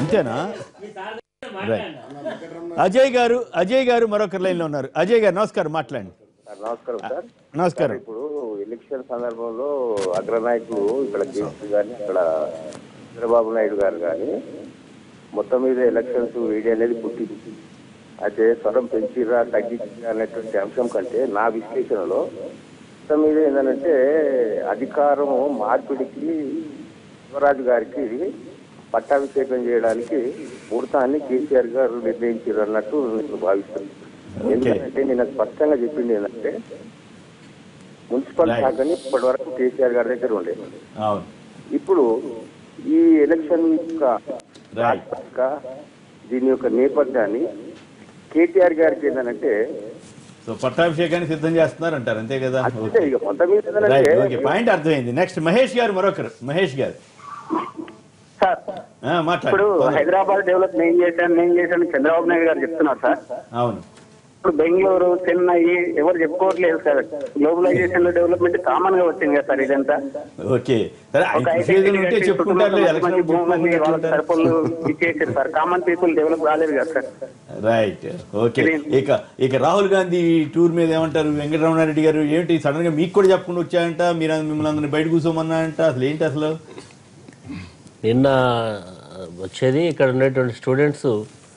అంతేనా రైట్ అజయ్ గారు అజయ్ గారు మరొక లైన్లో ఉన్నారు అజయ్ గారు నమస్కారం మాట్లాడండి సార్ నమస్కారం సార్ నమస్కారం ఇప్పుడు ఎలక్షన్ సందర్భంలో అగ్రనాయకులు ఇక్కడ కేసీ కానీ అక్కడ చంద్రబాబు నాయుడు గారు కానీ మొత్తం మీద ఎలక్షన్స్ వేడి అనేది పుట్టింది అయితే స్వరం పెంచిరా తగ్గించిరా అనేటువంటి అంశం కంటే నా విశ్లేషణలో మొత్తం మీద ఏంటంటే అధికారం మార్పిడికి శివరాజు గారికి పట్టాభిషేకం చేయడానికి ముహూర్తాన్ని కేసీఆర్ గారు నిర్ణయించారు అన్నట్టు నేను భావిస్తున్నాను ఎందుకంటే నేను స్పష్టంగా చెప్పింది ఏంటంటే మున్సిపల్ Right. శాఖని ఇప్పటి వరకు కేసీఆర్ గారి దగ్గర ఉండేది అవును ఇప్పుడు ఈ ఎలక్షన్ యొక్క Right. ప్రాతిపదిక, దీని యొక్క నేపథ్యాన్ని కేటీఆర్ గారికి ఏంటంటే సో పట్టాభిషేకాన్ని సిద్ధం చేస్తున్నారు అంటారు అంతే కదా అంతే ఇక మొత్తం మీద రైట్ ఓకే ఏంటంటే పాయింట్ అర్థమైంది నెక్స్ట్ మహేష్ గారు మరొకరు మహేష్ గారు సార్ ఆ, మాట్లాడండి ఇప్పుడు తొందరగా. హైదరాబాద్ డెవలప్ నేను చేశాను నేను చేశాను చంద్రబాబు నాయుడు గారు చెప్తున్నారు సార్ అవును ఇప్పుడు బెంగళూరు చెన్నై ఎవరు చెప్పుకోవట్లేదు సార్ గ్లోబలైజేషన్ లో డెవలప్మెంట్ కామన్ గా వచ్చింది కదా సార్ ఇదంతా ఓకే సరే ఒక ఆయన ఐటీ చేతులు ఉంటే ఇండస్ట్రీ చెప్పుకుంటారు చుట్టూ ఎలక్షన్ మంచి భూములని వాళ్ళకి సరిపళ్ళు ఇచ్చేసారు సార్ కామన్ పీపుల్ డెవలప్ కాలేదు కదా సార్ రైట్ ఓకే ఇక ఇక రాహుల్ గాంధీ టూర్ మీద ఏమంటారు వెంకటరమణారెడ్డి గారు ఏంటి సడన్ గా మీకు కూడా చెప్పకుండా వచ్చాయంట మీరు అంద- మిమ్మల్ని అందరిని బయట కూర్చోమన్నా అంట అసలు ఏంటి అసలు నిన్న వచ్చేది ఇక్కడ ఉన్నటువంటి స్టూడెంట్స్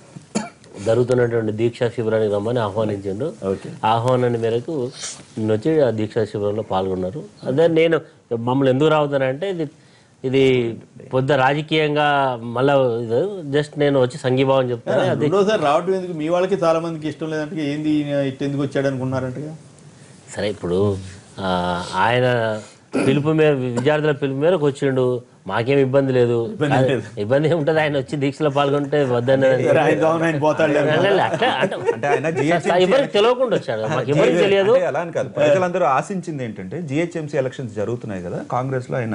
జరుగుతున్నటువంటి దీక్షా శిబిరానికి రమ్మని ఆహ్వానించిండు ఓకే. ఆహ్వానాన్ని మేరకు నిన్న వచ్చి ఆ దీక్షా శిబిరంలో పాల్గొన్నారు అదే నేను మమ్మల్ని ఎందుకు రావద్దనంటే ఇది ఇది పొద్దు రాజకీయంగా మళ్ళా జస్ట్ నేను వచ్చి సంఘీభావం చెప్తాను అది రెండోసారి రావడం ఎందుకు మీ వాళ్ళకి చాలా మందికి ఇష్టం లేదంటే ఏంది ఈయన ఇటు ఎందుకు వచ్చాడు అనుకున్నారంటగా సరే ఇప్పుడు ఆ, ఆయన పిలుపు మేర విద్యార్థుల పిలుపు మేరకు వచ్చిండు మాకేం ఇబ్బంది లేదు ఇబ్బంది ఏం లేదు. ఇబ్బంది ఏముంటుంది ఆయన వచ్చి దీక్షలో పాల్గొంటే వద్దని సరే, ఆయన కావాలి ఆయన పోతాడు అట్లా అంటే అంటే ఆయన సార్, GHMC ఎవరికి తెలియకుండా వచ్చాడు మాకు ఎవరికి తెలియదు అంటే అలా అని కాదు ప్రజలందరూ ఆశించింది ఏంటంటే జిహెచ్ఎంసీ ఎలక్షన్స్ జరుగుతున్నాయి కదా కాంగ్రెస్ లో ఆయన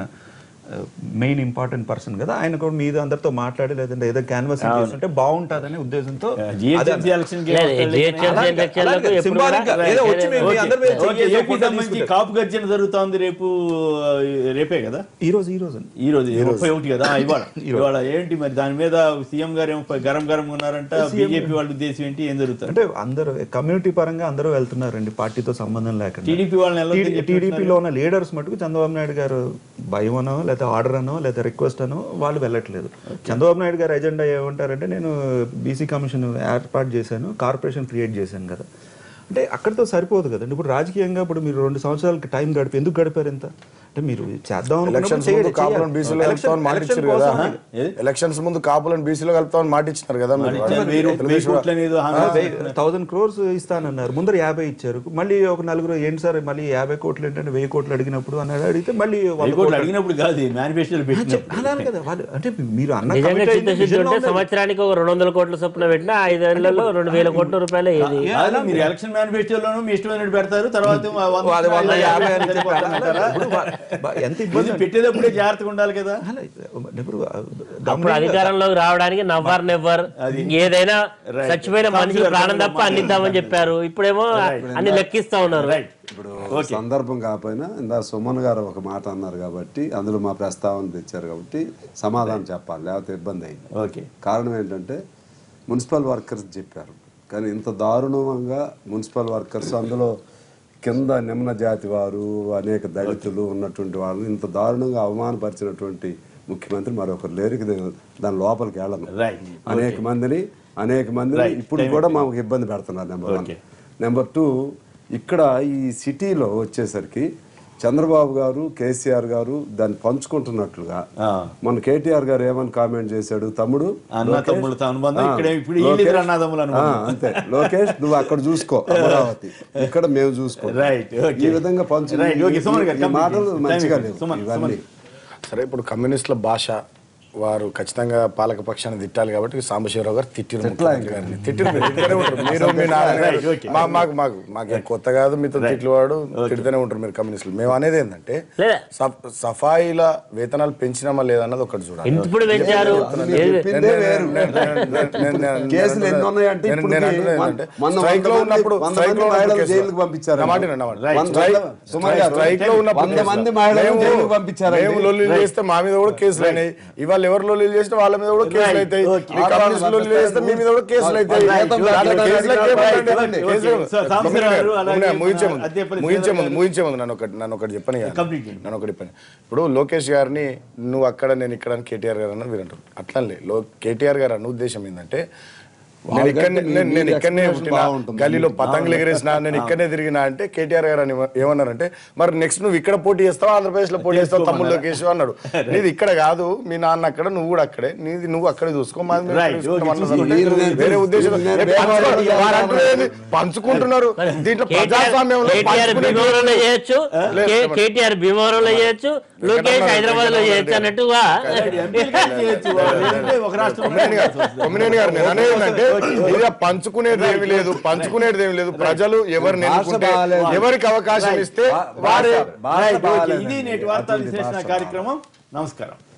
మెయిన్ ఇంపార్టెంట్ పర్సన్ కదా ఆయన కూడా మీద అందరితో మాట్లాడి లేదంటే ఏదో క్యాన్వాస్ చేస్తుంటే బాగుంటుందనే ఉద్దేశంతో జిహెచ్ఎంసీ ఎలక్షన్ లేదు, GHMC ఎలక్షన్లకు ఎప్పుడు symbolic గా కూడా- ఏదో వచ్చి మేము మీ అందరి మీద ఓకే, చెయ్యి ఏపీ ఫోటో సంబంధించి తీసుకుంటారు. కాపు గర్జన జరుగుతోంది రేపు ఆ, రేపే కదా ఈ రోజు ఈ రోజు ఈ రోజు ముప్పై ఒకటి కదా ఆ, ఇవాళ ఇవాళ ఏంటి మరి దాని మీద సీఎం గారు ఏమో గరం గరం ఉన్నారంట బీజేపీ వాళ్ళ ఉద్దేశం ఏంటి ఏం జరుగుతుంది అంటే అందరూ కమ్యూనిటీ పరంగా అందరూ వెళ్తున్నారండి పార్టీతో సంబంధం లేకుండా టీడీపీ వాళ్ళని ఎలా టీడీపీలో ఉన్న లీడర్స్ మటుకు చంద్రబాబు నాయుడు గారు భయం అనో లేదా ఆర్డర్ అనో లేదా రిక్వెస్ట్ అనో వాళ్ళు వెళ్ళట్లేదు చంద్రబాబు నాయుడు గారు ఎజెండా ఏమంటారంటే నేను బీసీ కమిషన్ ఏర్పాటు చేశాను కార్పొరేషన్ క్రియేట్ చేశాను కదా అంటే అక్కడితో సరిపోదు కదండి ఇప్పుడు రాజకీయంగా ఇప్పుడు మీరు రెండు సంవత్సరాలకి టైం గడిపి ఎందుకు గడిపారు ఎంత అంటే మీరు చేద్దాం అనుకున్నప్పుడు ఎలక్షన్స్ చేయండి, ముందు కాపులను చేయాలి. బీసీలో ఎలక్షన్- కలుపుతామని మాట ఎలక్షన్ ఇచ్చారు కదా కోసం ఎలక్షన్స్ ముందు కాపులను బీసీలో కలుపుతామని మాట ఇచ్చినారు కదా మీరు. ఇచ్చారు. వెయ్యి రూ- వెయ్యి కోట్ల అనేది హామీ థౌసండ్ క్రోర్స్ ఇస్తానన్నారు ముందర యాభై ఇచ్చారు మళ్ళీ ఒక నలుగురు ఏంటి సార్ మళ్ళీ యాభై కోట్లు ఏంటంటే వెయ్యి కోట్లు అడిగినప్పుడు అన్నాడు అడిగితే మళ్ళీ వంద వెయ్యి కోట్లు కోట్లు అడిగినప్పుడు కాదు మేనిఫెస్టోలు పెట్టినప్పుడు అలా కదా వాళ్ళు అంటే మీరు అన్న నిజంగా commit అయింది, చిత్తశుద్ధి vision లో ఉంటే ఉన్నది. సంవత్సరానికి ఒక రెండు వందల కోట్ల చొప్పున పెట్టినా ఐదేళ్లలో రెండు వేల కోట్ల రూపాయలు ఇది కాదు, మీరు ఎలక్షన్ మేనిఫెస్టోలోనూ మీ ఇష్టమైనట్టు పెడతారు తర్వాత వంద అది వంద యాభై అని చెప్పి సరిపోతుంది అంటారా? ఇప్పుడు వా- బా- ఎంత ఇబ్బంది ఇది పెట్టేటప్పుడే జాగ్రత్తగా ఉండాలి కదా అలా, ఇప్పుడు అప్పుడు అధికారంలోకి రావడానికి నవ్వర్ నెవ్వర్ ఏదైనా Right. చచ్చిపోయిన మనిషి ప్రాణం తప్ప అన్ని ఇద్దామని చెప్పారు ఇప్పుడేమో అన్ని లెక్కిస్తా ఉన్నారు రైట్ ఇప్పుడు సందర్భం కాకపోయినా ఇందా సుమన్ గారు ఒక మాట అన్నారు కాబట్టి అందులో మా ప్రస్తావన తెచ్చారు కాబట్టి సమాధానం చెప్పాలి లేకపోతే ఇబ్బంది అయింది ఓకే కారణం ఏంటంటే మున్సిపల్ వర్కర్స్ చెప్పారు కానీ ఇంత దారుణంగా మున్సిపల్ వర్కర్స్ అందులో కింద నిమ్న జాతి వారు అనేక దళితులు ఉన్నటువంటి వాళ్ళని ఇంత దారుణంగా అవమానపరిచినటువంటి ముఖ్యమంత్రి మరొకరు లేరు ఇక నేను దాని లోపలికి వెళ్ళను Right. అనేక మందిని అనేక మందిని Right. ఇప్పుడు Time కూడా మాకు ఇబ్బంది పెడుతున్నారు number one Okay. Number two ఇక్కడ ఈ సిటీలో వచ్చేసరికి చంద్రబాబు గారు కేసీఆర్ గారు దాన్ని పంచుకుంటున్నట్లుగా ఆ. మన కేటీఆర్ గారు ఏమని కామెంట్ చేశాడు తమ్ముడు అన్న లోకేష్, తమ్ముళ్ళతో అనుబంధం ఆ, ఇక్కడ ఇప్పుడు లోకేష్, వీళ్ళిద్దరు అన్నదమ్ములు ఆ, అనుబంధం అంతే లోకేష్ నువ్వు అక్కడ చూసుకో అమరావతి ఇక్కడ మేము చూసుకో Right, okay. ఈ విధంగా పంచు Right, okay, సుమన్ గారు, ఈ complete మాటలు చేయండి. మంచిగా Time లేవు సుమన్, ఇవన్నీ సరే ఇప్పుడు కమ్యూనిస్టుల భాష వారు ఖచ్చితంగా పాలక పక్షాన్ని తిట్టాలి కాబట్టి సాంబశివరావు గారు తిట్టిరు ముఖ్యమంత్రి గారిని తిట్టిరు మీరు తిడుతూనే ఉంటారు మీరు మీ నాన్న Right, okay. మా- మాకు మాకు మాకు కొత్త కాదు మీతో తిట్లు వాడు తిడుతూనే ఉంటారు మీరు కమ్యూనిస్టులు మేము అనేది ఏంటంటే లేదా సఫ్- సఫాయిల వేతనాలు పెంచినామా లేదన్నది ఒకటి చూడాలి ఇప్పుడు పెంచారు మీరు ఏది- చెప్పిందే వేరు. కేసులు ఎన్ని ఉన్నాయంటే నేను- ఇప్పుడు నేను అంటున్నది ఏంటంటే, మొన్న స్ట్రైక్ లో వంద ఉన్నప్పుడు మంది- స్ట్రైక్ లో వంద ఉన్నప్పుడు మహిళలు కేసులు. జైలుకు పంపించారు. నా మాట వినండి, నా మాట. Right. స్ట్రైక్- వంద- సుమన్ గారు, స్ట్రైక్ లో ఉన్నప్పుడు వంద కేసులు. మంది మహిళలను మేము- జైలుకు పంపించారండి. మేము లొల్లి చేస్తే మా మీద కూడా కేసులు అయినాయి ఇవాళ వాళ్ళు ఎవరు లొల్లి చేస్తే వాళ్ళ మీద కూడా కేసులు Right, అవుతాయి okay. మీ కమ్యూనిస్ట్ లొల్లి చేస్తే మీ మీద కూడా కేసులు అవుతాయి Right, okay. దాంట్లో కేసులకి Right, ఏమంటే okay. కేసులు- So, సాంబశివరావు గారు, అలాగే ముగించే ముందు అద్దెపల్లి ముగించే ముందు శ్రీధర్ ముగించే ముందు నన్ను ఒకటి నన్ను ఒకటి చెప్పని Complete చేయండి. నన్ను ఒకటి చెప్పని ఇప్పుడు లోకేష్ గారిని నువ్వు అక్కడ నేను ఇక్కడ అని కేటీఆర్ గారు అన్నారు మీరు అంటారు అట్లా లో కేటీఆర్ గారు అన్న ఉద్దేశం ఏంటంటే నేను వాళ్ళకంటే ఇక్కడనే మీ- నేను- నేను మీ ఇక్కడనే explanation పుట్టిన బాగుంటుంది. గల్లీలో పతంగులు ఎగిరేసిన నేను ఇక్కడనే తిరిగినా అంటే కేటీఆర్ గారు అని ఏమన్నారంటే మరి నెక్స్ట్ నువ్వు ఇక్కడ పోటీ చేస్తావా ఆంధ్రప్రదేశ్ లో పోటీ చేస్తావు తమ్ముడు లోకేష్ అన్నాడు నీది ఇక్కడ కాదు మీ నాన్న అక్కడ నువ్వు కూడా అక్కడే నీది నువ్వు అక్కడే చూసుకో మాది మేము Right, ఇక్కడ చూసుకుంటాం okay, అన్నారు. చూసుకుంటాం. మీరు- వేరే ఉద్దేశం మీరు- ఏ, పంచుకో- వారు అంటున్నారు ఏంది? పంచుకుంటున్నారు దీంట్లో ప్రజాస్వామ్యంలో కేటీఆర్ పంచుకునే- భీమవరంలో చేయొచ్చు లేదు, కే- లేదు. కేటీఆర్ భీమవరంలో చేయొచ్చు లోకేష్ హైదరాబాద్ లో చేయొచ్చు అన్నట్టుగా ఎంపీలు కానీ చేయొచ్చు. లేదంటే ఒక రాష్ట్రంలో కొమ్మినేని గారు కొమ్మినేని గారు నేను అనేది ఏంటంటే ఇక పంచుకునేది ఏమి లేదు పంచుకునేది ఏమి లేదు ప్రజలు ఎవరిని భాష ఎన్నుకుంటే బాగాలేదు. ఎవరికి అవకాశం ఇస్తే భా- వారే భాష- భాష Right, okay. బాగాలేదండి. ఇది నేటి వార్తా అభివృద్ధి విశ్లేషణ భాష కార్యక్రమం నమస్కారం